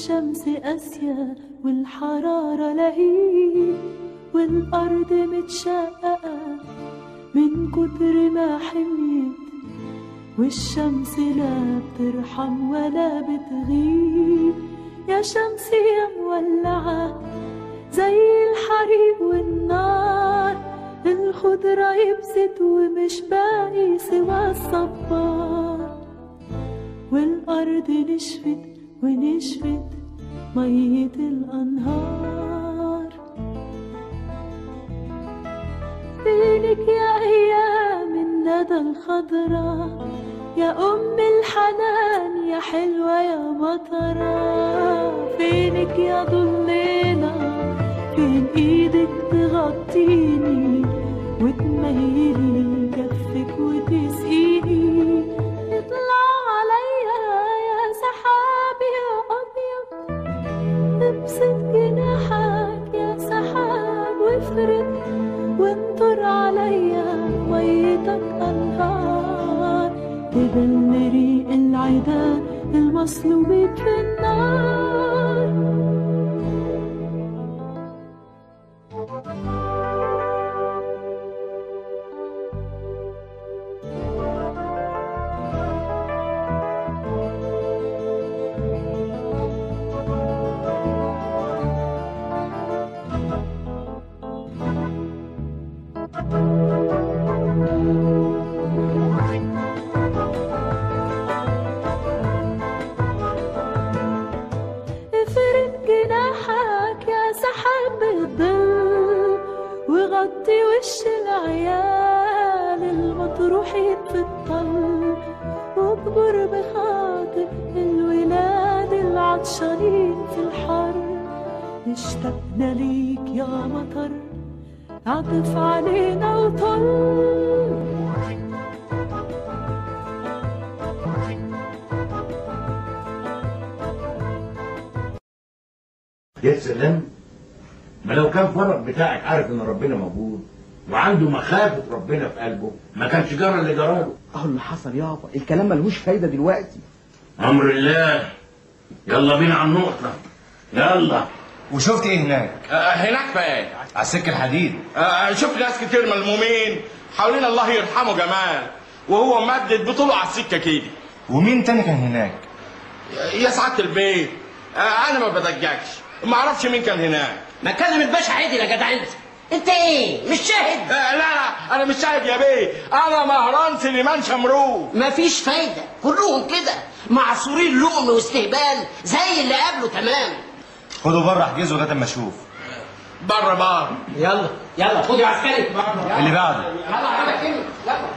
الشمس قاسية والحرارة لهيب والأرض متشققة من كتر ما حميت والشمس لا بترحم ولا بتغيب يا شمس يا مولعة زي الحريق والنار الخضرة يبست ومش باقي سوى الصبار والأرض نشفت ونشفت مية الأنهار فينك يا أيام الندى الخضرا يا أم الحنان يا حلوة يا مطرة فينك يا ضليلة فين إيدك تغطيني وتميلي كفك وتسقيني اطلع عليا يا سحاب يا أبيض ابسط جناحك يا سحاب وافرد وانطر عليا ميتك أنهار تبل ريق العدا المصلوب في النار افرد جناحك يا سحاب الظل وغطي وش العيال المطروحين في الطل واكبر بخاطر الولاد العطشانين في الحر اشتقنا ليك يا مطر عطف علينا وطل يا سلام ما لو كان فرج بتاعك عارف ان ربنا موجود وعنده مخافة ربنا في قلبه ما كانش جرى اللي جراله اهو اللي حصل يابا الكلام ملهوش فايده دلوقتي امر الله يلا بينا على النقطة يلا وشفت ايه هناك؟ آه، هناك فين؟ على السكه الحديد آه، شوف ناس كتير ملمومين حوالين الله يرحمه جمال وهو مدد بطوله على السكه كده ومين تاني كان هناك؟ يا سعاده البيت آه، انا ما بدجكش ما اعرفش مين كان هناك ما كلم الباشا عادل يا جدع انت انت ايه مش شاهد آه، لا لا انا مش شاهد يا بيه انا مهران سليمان شمرو مفيش فايده كلهم كده معصورين لقم واستهبال زي اللي قبله تمام خدوا بره احجزوا لغايه اما اشوف بره بره يلا يلا خد يا عسكري اللي بعده يلا على كلمه يلا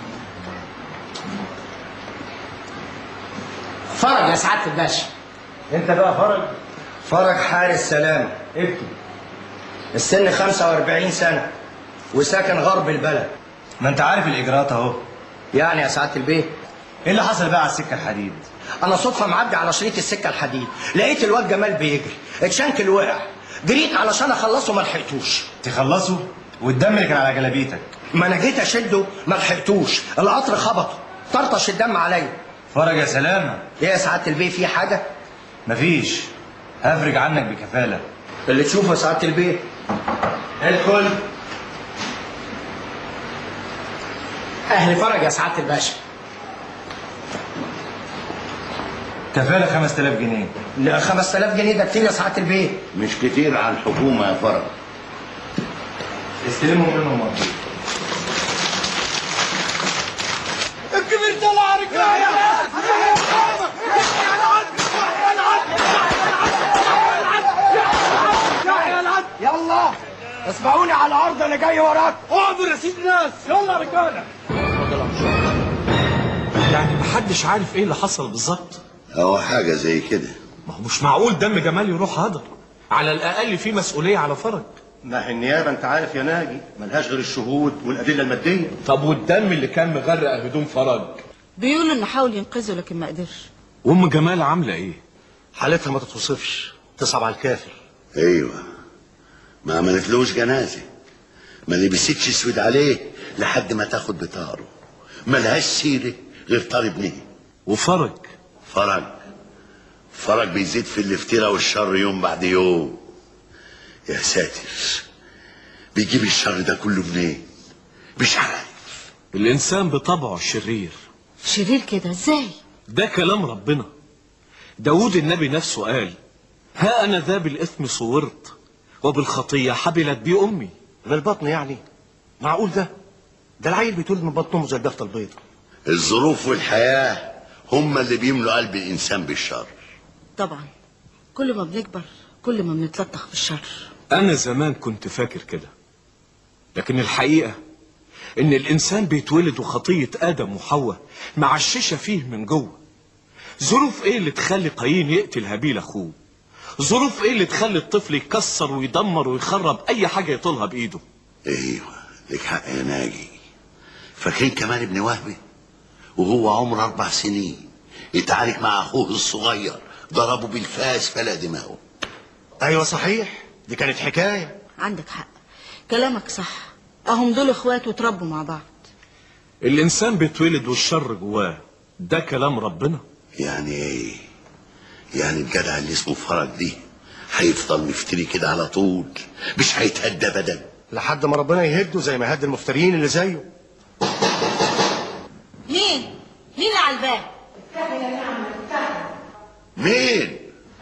فرج يا سعاده الباشا انت بقى فرج فرج حارس سلام اكتب السن 45 سنة وساكن غرب البلد ما انت عارف الاجراءات اهو يعني يا سعادة البيه ايه اللي حصل بقى على السكه الحديد؟ أنا صدفة معدي على شريط السكة الحديد لقيت الواد جمال بيجري اتشنكل وقع جريت علشان أخلصه ما لحقتوش تخلصوا والدم اللي كان على جلابيتك ما أنا جيت أشده ما لحقتوش القطر خبطه طرطش الدم عليا فرج يا سلامه إيه يا سعادة البيه في حاجة؟ مفيش هفرج عنك بكفاله اللي تشوفه يا سعادة البيه ادخل اهل فرج يا سعاده الباشا كفاله 5000 جنيه لا 5000 جنيه ده كتير يا سعادة البيه مش كتير على الحكومة يا فرج استلموا منهم مرة الكبير طلع رجليا يلا اسمعوني على الأرض أنا جاي وراك اقعدوا يا سيد ناس يلا يا رجاله يعني محدش عارف ايه اللي حصل بالظبط هو حاجة زي كده ما هو مش معقول دم جمال يروح هدر على الاقل في مسؤوليه على فرج ما هي النيابه انت عارف يا ناجي ملهاش غير الشهود والادله الماديه طب والدم اللي كان مغرق هدوم فرج بيقولوا انه حاول ينقذه لكن ما قدرش وام جمال عامله ايه حالتها ما تتوصفش تصعب على الكافر ايوه ما عملتلوش جنازة ما لبستش اسود عليه لحد ما تاخد بطاره ملهاش سيرة غير طار ابنه وفرج فرج فرج بيزيد في الافتراء والشر يوم بعد يوم يا ساتر بيجيب الشر ده كله منين مش عارف الإنسان بطبعه شرير شرير كده ازاي ده كلام ربنا داود النبي نفسه قال ها أنا ذا بالإثم صورت وبالخطية حبلت بي أمي بالبطن يعني معقول ده ده العيل بيتولد من بطن امه زي الدفة البيضة الظروف والحياة هم اللي بيملوا قلب الإنسان بالشر طبعا كل ما بنكبر كل ما بنتلطخ في الشر أنا زمان كنت فاكر كده لكن الحقيقة إن الإنسان بيتولد وخطية آدم وحواء معششة فيه من جوه ظروف إيه اللي تخلي قايين يقتل هابيل أخوه ظروف إيه اللي تخلي الطفل يكسر ويدمر ويخرب أي حاجة يطولها بإيده ايوه لك حق يا ناجي فاكرين كمان ابن وهبي وهو عمره اربع سنين يتعارك مع اخوه الصغير ضربه بالفاس فلا دماغه ايوه صحيح دي كانت حكاية عندك حق كلامك صح اهم دول اخوات وتربوا مع بعض الإنسان بيتولد والشر جواه ده كلام ربنا يعني ايه يعني الجدع اللي اسمه فرج دي هيفضل مفتري كده على طول مش هيتهدى ابدا لحد ما ربنا يهده زي ما هد المفترين اللي زيه مين مين اللي على الباب مين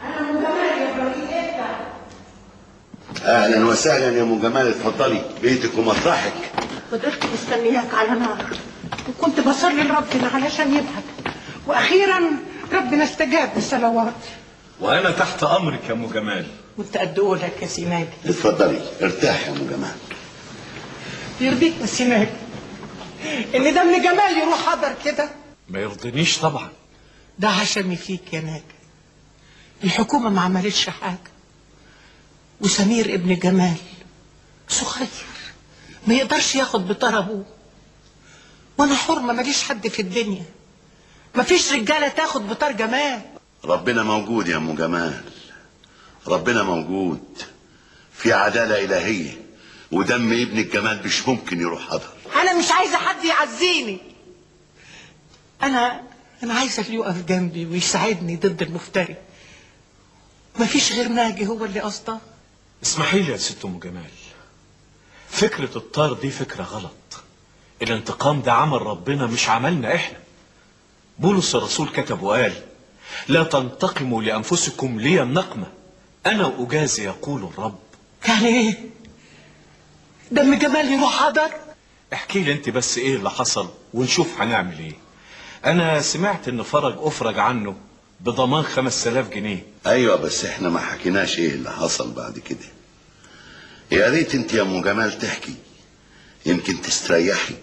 اهلا وسهلا يا ام جمال اتفضلي بيتك ومطرحك فضلت مستنياك على نار وكنت بصلي لربنا علشان يبعد واخيرا ربنا استجاب للصلوات وأنا تحت أمرك يا أم جمال وانت قد قولك يا سيناجي اتفضلي ارتاحي يا ام جمال يرضيك يا سيناجي ان دم جمال يروح حضر كده ما يرضينيش طبعا ده عشمي فيك يا ناجي الحكومة ما عملتش حاجة وسمير ابن جمال صغير ما يقدرش ياخد بطار ابوه وانا حرمة ماليش حد في الدنيا مفيش رجالة تاخد بطار جمال ربنا موجود يا ام جمال ربنا موجود في عدالة إلهية ودم ابن الجمال مش ممكن يروح هدر انا مش عايزة حد يعزيني انا انا عايزة اللي يقف جنبي ويساعدني ضد المفتري مفيش غير ناجي هو اللي قصده اسمحي لي يا ست ام جمال فكرة الطار دي فكرة غلط الانتقام ده عمل ربنا مش عملنا احنا بولس الرسول كتب وقال لا تنتقموا لأنفسكم لي النقمة أنا أجازي يقول الرب يعني ايه دم جمال يروح حضر احكي لي انت بس ايه اللي حصل ونشوف هنعمل ايه انا سمعت ان فرج افرج عنه بضمان خمس تلاف جنيه ايوه بس احنا ما حكيناش ايه اللي حصل بعد كده يا ريت انت يا ام جمال تحكي يمكن تستريحي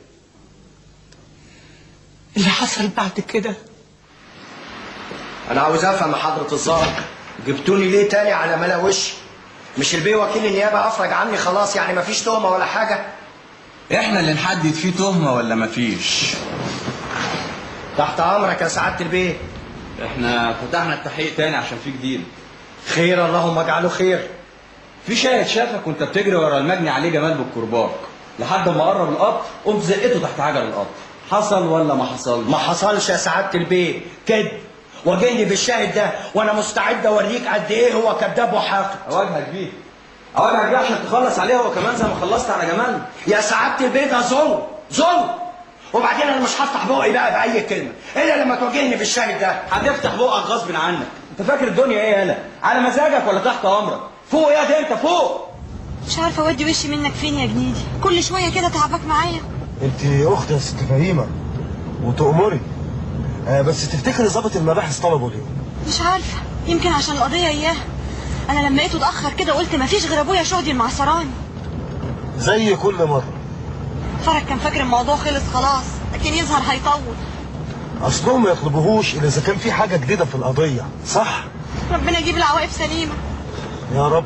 اللي حصل بعد كده انا عاوز افهم يا حضرة الظابط جبتوني ليه تاني على ملا وش مش البيه وكيل النيابة افرج عني خلاص يعني مفيش تهمة ولا حاجة احنا اللي نحدد فيه تهمة ولا مفيش تحت امرك يا سعادة البيه احنا فتحنا التحقيق تاني عشان في جديد خير اللهم اجعله خير في شاهد شافك وانت بتجري ورا المجني عليه جمال بالكرباج لحد ما قرب القطر قمت زقته تحت عجل القطر حصل ولا ما حصل ما حصلش يا سعادة البيه كذب واجهني بالشاهد ده وانا مستعد اوريك قد ايه هو كذاب وحاقد اواجهك بيه اواجهك بيه عشان تخلص عليه هو كمان زي ما خلصت على جمال يا سعادة البيه ده ظلم ظلم وبعدين انا مش هفتح بقي بقى باي كلمه الا لما تواجهني بالشاهد ده هتفتح بقك غصب عنك انت فاكر الدنيا ايه يالا على مزاجك ولا تحت امرك فوق يا دي انت فوق مش عارفه اودي وشي منك فين يا جنيدي كل شويه كده تعبك معايا انت اخت يا ست فهيمه وتأمري آه بس تفتكري ظابط المباحث طلبه ليه؟ مش عارفه يمكن عشان القضيه اياه انا لما لقيته اتاخر كده قلت مفيش غير ابويا شهدي المعصراني زي كل مره فرج كان فاكر الموضوع خلص خلاص لكن يظهر هيطول اصلهم ما يطلبوهوش الا اذا كان في حاجه جديده في القضيه صح؟ ربنا يجيب العواقب سليمه يا رب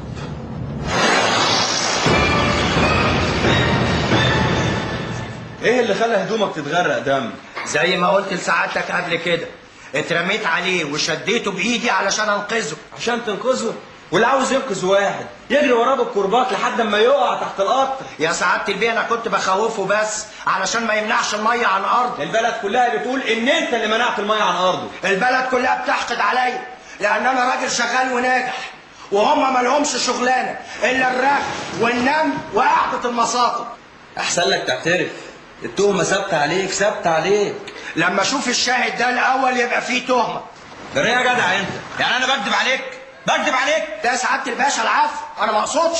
ايه اللي خلى هدومك تتغرق دم زي ما قلت لسعادتك قبل كده اترميت عليه وشديته بايدي علشان انقذه عشان تنقذه واللي عاوز ينقذ واحد يجري وراه بالكرباج لحد ما يقع تحت القطر يا سعاده البيه انا كنت بخوفه بس علشان ما يمنعش الميه عن ارضه البلد كلها بتقول ان انت اللي منعت الميه عن ارضه البلد كلها بتحقد عليا لان انا راجل شغال وناجح وهم ما لهمش شغلانه الا الرغي والنم وقعده المصاطب احسن لك تعترف التهمه ثابته عليك ثابته عليك لما اشوف الشاهد ده الاول يبقى فيه تهمه ده يا جدع انت يعني انا بكذب عليك بكذب عليك ده يا سعاده الباشا العفو انا ما اقصدش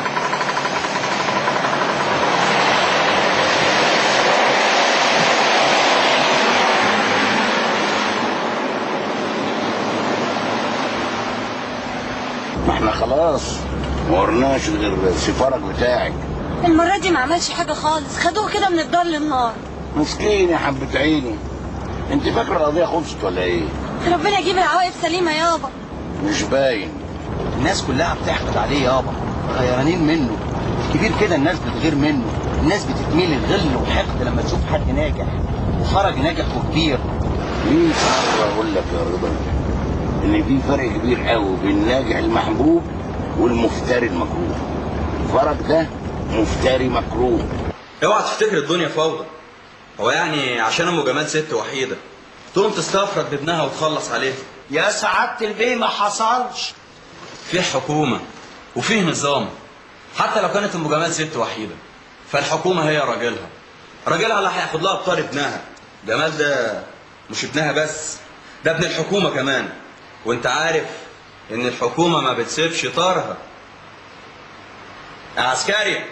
ما احنا خلاص ما ورناش غير السفارك بتاعك المرة دي ما عملش حاجة خالص خدوه كده من الدار للنار مسكين يا حبة عيني انت فاكرة القضية خلصت ولا ايه؟ ربنا يجيب العواقب سليمة يابا مش باين الناس كلها بتحقد عليه يابا غيرانين منه كبير كده الناس بتغير منه الناس بتتميل الغل والحقد لما تشوف حد ناجح وخرج ناجح وكبير مين مرة اقول لك يا رضا ان في فرق كبير قوي بين الناجح المحبوب والمفتري المكروه الفرق ده مفتري مكروه اوعى تفتكر الدنيا فوضى هو يعني عشان ام جمال ست وحيده تقوم تستفرد بابنها وتخلص عليه يا سعاده البيه ما حصلش في حكومه وفيه نظام حتى لو كانت ام جمال ست وحيده فالحكومه هي راجلها راجلها اللي هياخد لها بطار ابنها جمال ده مش ابنها بس ده ابن الحكومه كمان وانت عارف ان الحكومه ما بتسيبش طارها يا عسكري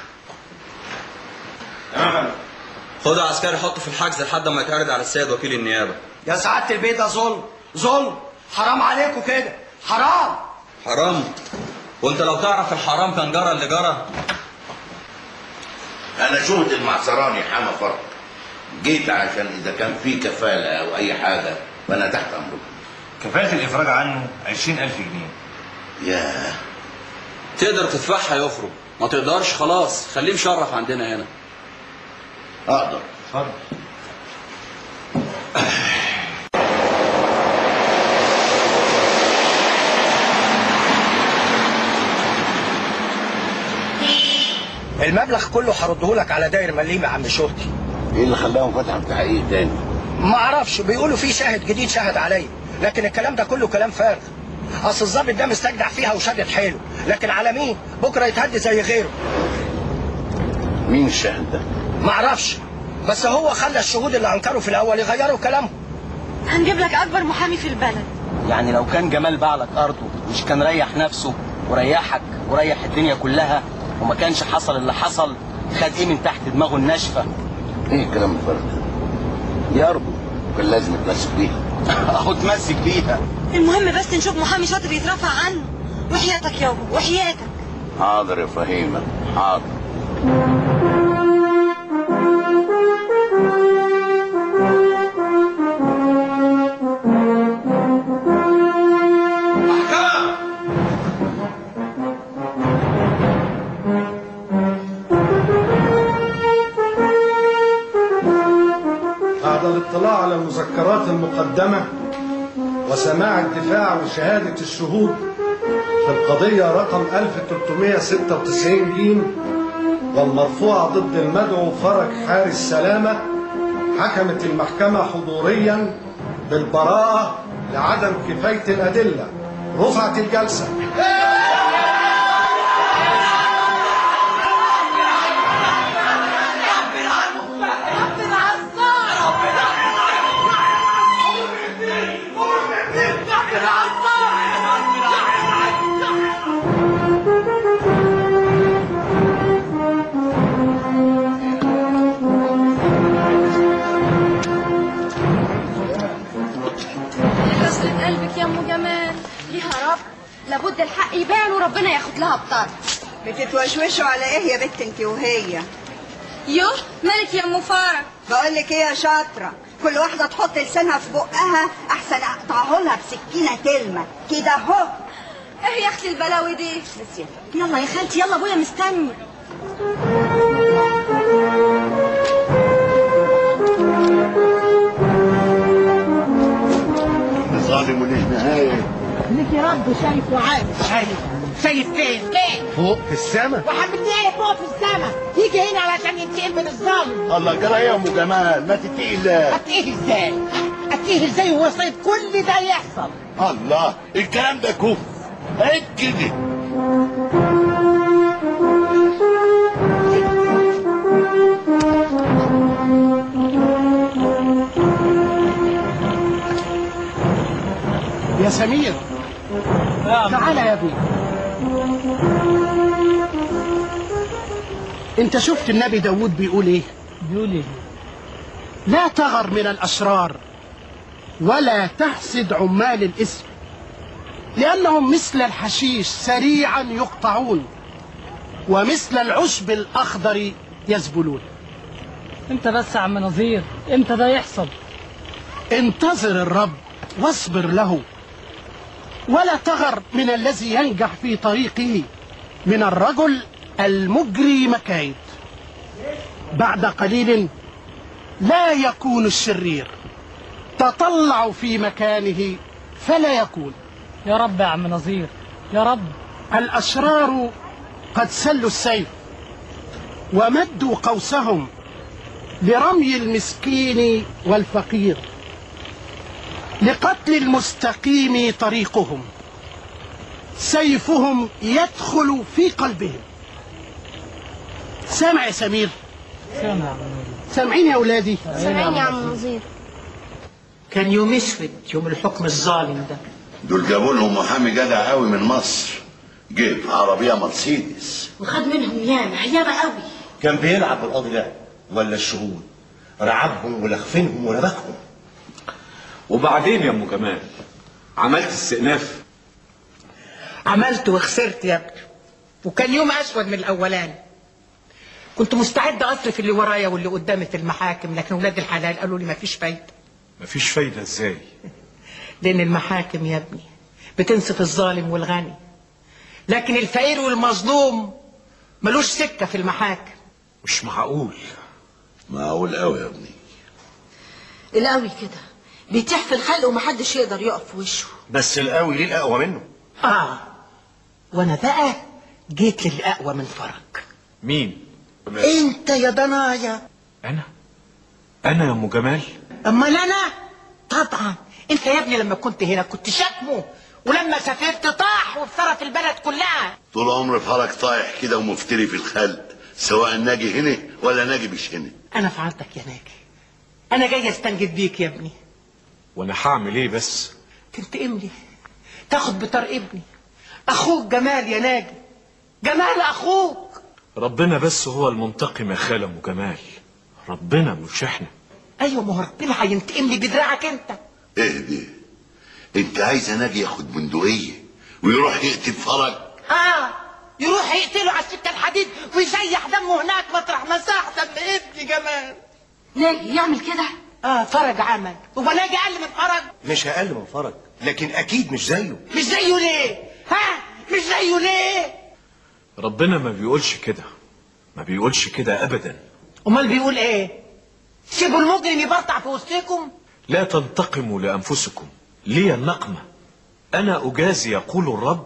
خد يا عسكري حطه في الحجز لحد ما يتعرض على السيد وكيل النيابه يا سعاده البيه ده ظلم ظلم حرام عليكم كده حرام حرام وانت لو تعرف الحرام كان جرى اللي جرى انا شهد المعصراني حما فرق جيت عشان اذا كان في كفالة او اي حاجة فانا تحت امركم كفاله الافراج عنه 20000 جنيه ياه تقدر تدفعها يخرج ما تقدرش خلاص خليه مشرف عندنا هنا اقدر اتفضل المبلغ كله هرده لك على داير مليم يا عم شهدي ايه اللي خلاهم فتحوا تحقيق تاني ما اعرفش بيقولوا في شاهد جديد شهد عليا لكن الكلام ده كله كلام فارغ اصل الظابط ده مستجدع فيها وشدد حيله لكن على مين بكره يتهد زي غيره مين الشاهد ده ما اعرفش بس هو خلى الشهود اللي انكروا في الاول يغيروا كلامهم هنجيب لك أكبر محامي في البلد يعني لو كان جمال باع لك ارضه مش كان ريح نفسه وريحك وريح الدنيا كلها وما كانش حصل اللي حصل خد ايه من تحت دماغه الناشفه ايه الكلام الفارغ ده دي ارضه كان لازم يتمسك بيها اهو اتمسك بيها المهم بس نشوف محامي شاطر يترفع عنه وحياتك يابا وحياتك حاضر يا فهيمة حاضر بعد الاطلاع على المذكرات المقدمة وسماع الدفاع وشهادة الشهود في القضية رقم 1396 جيم والمرفوعة ضد المدعو فرج حارس سلامة حكمت المحكمة حضوريا بالبراءة لعدم كفاية الأدلة رفعت الجلسة يسلم قلبك يا ام جمال ليها رب لابد الحق يبان وربنا ياخد لها بطار بتتوشوشوا على ايه يا بت انت وهي يوه مالك يا ام فرج بقول لك ايه يا شاطره كل واحده تحط لسانها في بقها احسن اقطعه لها بسكينه تلمه كده اهو ايه يا اختي البلاوي دي بس يلا يلا يا خالتي يلا ابويا مستني ظالم وليش نهاية لك يا رب شايف وعارف شايف شايف فين فين فوق في السماء وحبيبتي ايه فوق في السما يجي هنا علشان ينتقم من الظالم الله جرى ايه يا ام جمال ما تتقي الله اتيه ازاي اتيه ازاي وسط كل ده يحصل الله الكلام ده كفر عيب كده يا سمير تعالى يا ابني انت شفت النبي داود بيقول ايه بيقول ايه لا تغر من الاشرار ولا تحسد عمال الاسم لانهم مثل الحشيش سريعا يقطعون ومثل العشب الاخضر يذبلون انت بس يا عم نظير امتى ده يحصل انتظر الرب واصبر له ولا تغر من الذي ينجح في طريقه من الرجل المجري مكايد بعد قليل لا يكون الشرير تطلع في مكانه فلا يكون يا رب يا عم نظير يا رب الأشرار قد سلوا السيف ومدوا قوسهم لرمي المسكين والفقير لقتل المستقيم طريقهم سيفهم يدخل في قلبهم سامع يا سمير سامع يا عم سامعين يا أولادي سامعين يا عم نظير كان يوم اسود يوم الحكم الظالم ده دول جابوا لهم محامي جدع قوي من مصر جيب عربيه مرسيدس وخد منهم ياما ياما قوي كان بيلعب بالقاضي ده ولا الشهود رعبهم ولخفنهم ولبكهم وبعدين يا ام جمال عملت استئناف عملت وخسرت يا ابني وكان يوم اسود من الاولاني كنت مستعد اصرف اللي ورايا واللي قدامي في المحاكم لكن ولاد الحلال قالوا لي مفيش فايده مفيش فايده ازاي لان المحاكم يا ابني بتنصف الظالم والغني لكن الفقير والمظلوم ملوش سكه في المحاكم مش معقول معقول قوي يا ابني القوي كده بيتيح في الخلق ومحدش يقدر يقف في وشه بس القوي ليه الأقوى منه اه وانا بقى جيت للاقوى من فرج مين انت يا ضنايا انا انا يا ام جمال امال انا طبعا انت يا ابني لما كنت هنا كنت شتمه ولما سافرت طاح وابصرت البلد كلها طول عمري فرج طايح كده ومفتري في الخلق سواء ناجي هنا ولا ناجي مش هنا انا فعلتك يا ناجي انا جاي استنجد بيك يا ابني وانا هعمل ايه بس تنتقم لي تاخد بطار ابني اخوك جمال يا ناجي جمال اخوك ربنا بس هو المنتقم يا خالة ام جمال ربنا مش احنا ايوه ما هو ربنا هينتقم لي بدراعك انت اهدي انت عايزه ناجي ياخد بندقيه ويروح يقتل فرج اه يروح يقتله على السكه الحديد ويسيح دمه هناك مطرح ما ساح دم ابني جمال ناجي يعمل كده اه فرج عمل هو ناجي اقل من فرج مش أقل من فرج لكن أكيد مش زيه مش زيه ليه ها مش زيه ليه ربنا ما بيقولش كده ما بيقولش كده ابدا امال بيقول ايه سيبوا المجرم يبرطع في وسطكم لا تنتقموا لانفسكم لي النقمه انا اجازي يقول الرب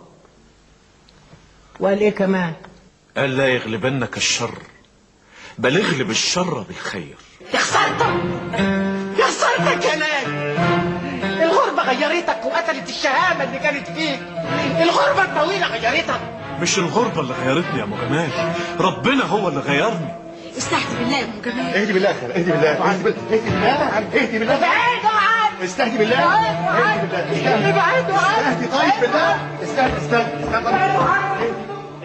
وقال ايه كمان قال لا يغلبنك الشر بل اغلب الشر بالخير يا خسارتك يا خسارتك يا ناجي الغربة غيرتك وقتلت الشهامة اللي كانت فيك الغربة الطويلة غيرتك مش الغربه اللي غيرتني يا ام جمال ربنا هو اللي غيرني استهدي بالله يا ام جمال اهدي بالله يا خالة اهدي بالله اهدي بالله اهدي بالله ابعدوا عني استهدي بالله اهدي بالله ابعدوا عني استهدي طيب بالله استهدي استهدي استهدي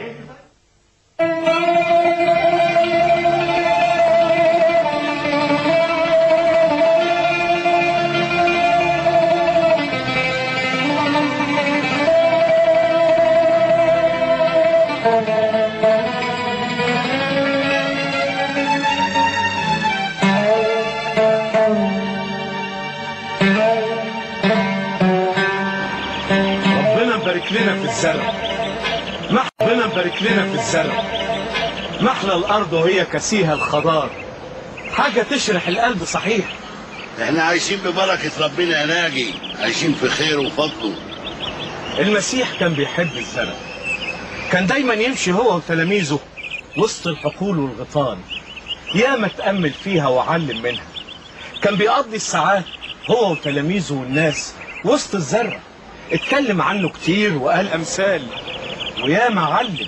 ربنا مبارك لنا في الزرع ما ربنا مبارك لنا في الزرع محلى الارض وهي كسيها الخضار حاجه تشرح القلب صحيح احنا عايشين ببركه ربنا يا ناجي عايشين في خير وفضله المسيح كان بيحب الزرع كان دايما يمشي هو وتلاميذه وسط الحقول والغيطان ياما اتأمل فيها وعلم منها كان بيقضي الساعات هو وتلاميذه والناس وسط الزرع اتكلم عنه كتير وقال امثال ويا معلم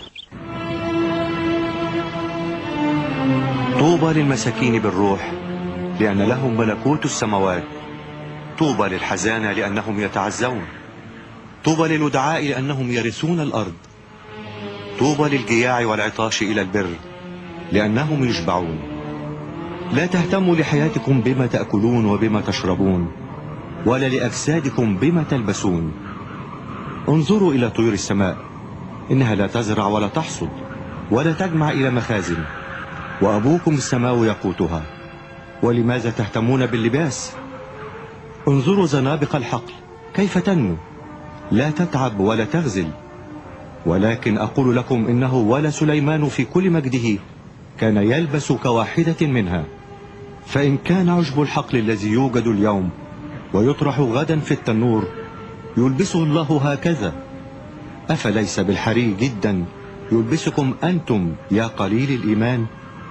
طوبى للمساكين بالروح لأن لهم ملكوت السماوات طوبى للحزانة لأنهم يتعزون طوبى للودعاء لأنهم يرثون الأرض طوبى للجياع والعطاش إلى البر لأنهم يشبعون لا تهتموا لحياتكم بما تأكلون وبما تشربون ولا لأجسادكم بما تلبسون انظروا إلى طيور السماء إنها لا تزرع ولا تحصد ولا تجمع إلى مخازن وأبوكم السماء يقوتها ولماذا تهتمون باللباس انظروا زنابق الحقل كيف تنمو لا تتعب ولا تغزل ولكن أقول لكم إنه ولا سليمان في كل مجده كان يلبس كواحدة منها فإن كان عشب الحقل الذي يوجد اليوم ويطرح غدا في التنور يلبسه الله هكذا أفليس بالحري جدا يلبسكم أنتم يا قليل الإيمان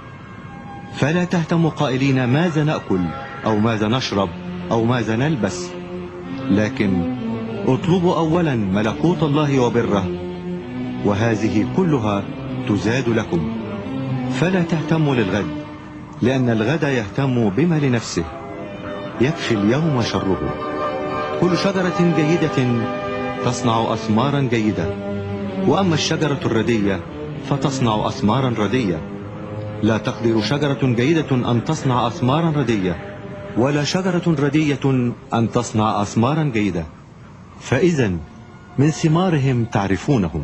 فلا تهتموا قائلين ماذا نأكل أو ماذا نشرب أو ماذا نلبس لكن اطلبوا أولا ملكوت الله وبره وهذه كلها تزاد لكم فلا تهتموا للغد لأن الغد يهتم بما لنفسه يكفي اليوم شره كل شجرة جيدة تصنع أثمارا جيدة وأما الشجرة الردية فتصنع أثمارا ردية لا تقدر شجرة جيدة أن تصنع أثمارا ردية ولا شجرة ردية أن تصنع أثمارا جيدة فإذا من ثمارهم تعرفونهم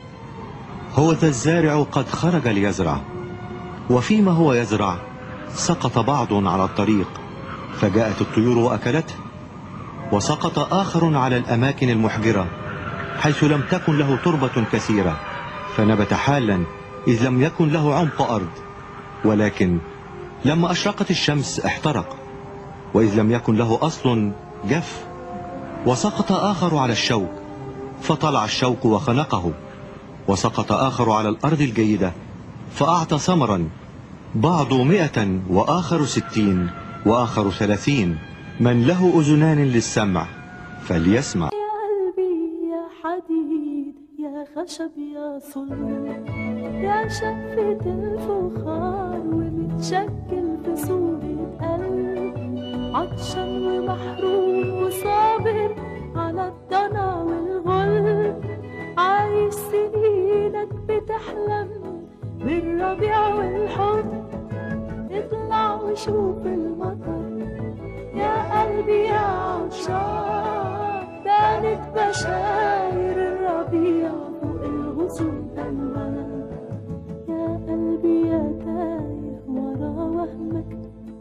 هو ذا الزارع قد خرج ليزرع وفيما هو يزرع سقط بعض على الطريق فجاءت الطيور وأكلته وسقط آخر على الأماكن المحجرة حيث لم تكن له تربة كثيرة فنبت حالا إذ لم يكن له عمق أرض ولكن لما أشرقت الشمس احترق وإذ لم يكن له أصل جف وسقط آخر على الشوك فطلع الشوك وخنقه وسقط آخر على الأرض الجيدة فأعطى ثمرا بعض مئة وآخر ستين وآخر ثلاثين من له أذنان للسمع فليسمع يا قلبي يا حديد يا خشب يا صلب يا شفة الفخار ومتشكل في صورة قلب عطشان ومحروم وصابر على الضنا والغلب عايش سنينك بتحلم بالربيع والحب اطلع وشوف المطر يا قلبي يا عطشان بانت بشاير الربيع فوق الغصون الألوان يا قلبي يا تايه ورا وهمك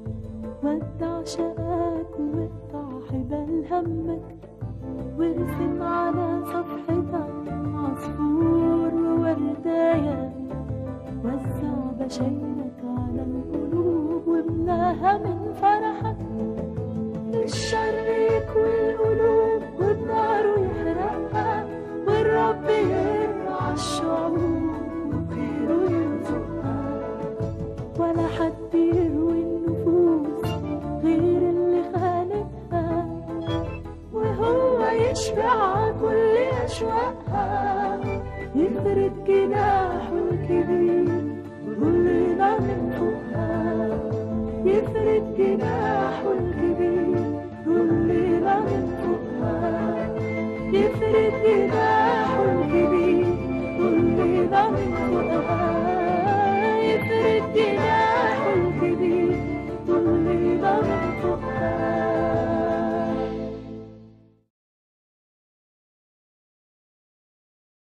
ودع شقاك وقطع حبال همك وارسم على صفحتك عصفور ووردايه وزع بشايرك على القلوب واملاها من فرحك الشر يكوي القلوب والنار يحرقها والرب يرعى الشعوب وخيره يرزقها ولا حد يروي النفوس غير اللي خالقها وهو يشبع كل أشواقها يفرد جناحه الكبير ويطلنا من فوقها يفرد جناحه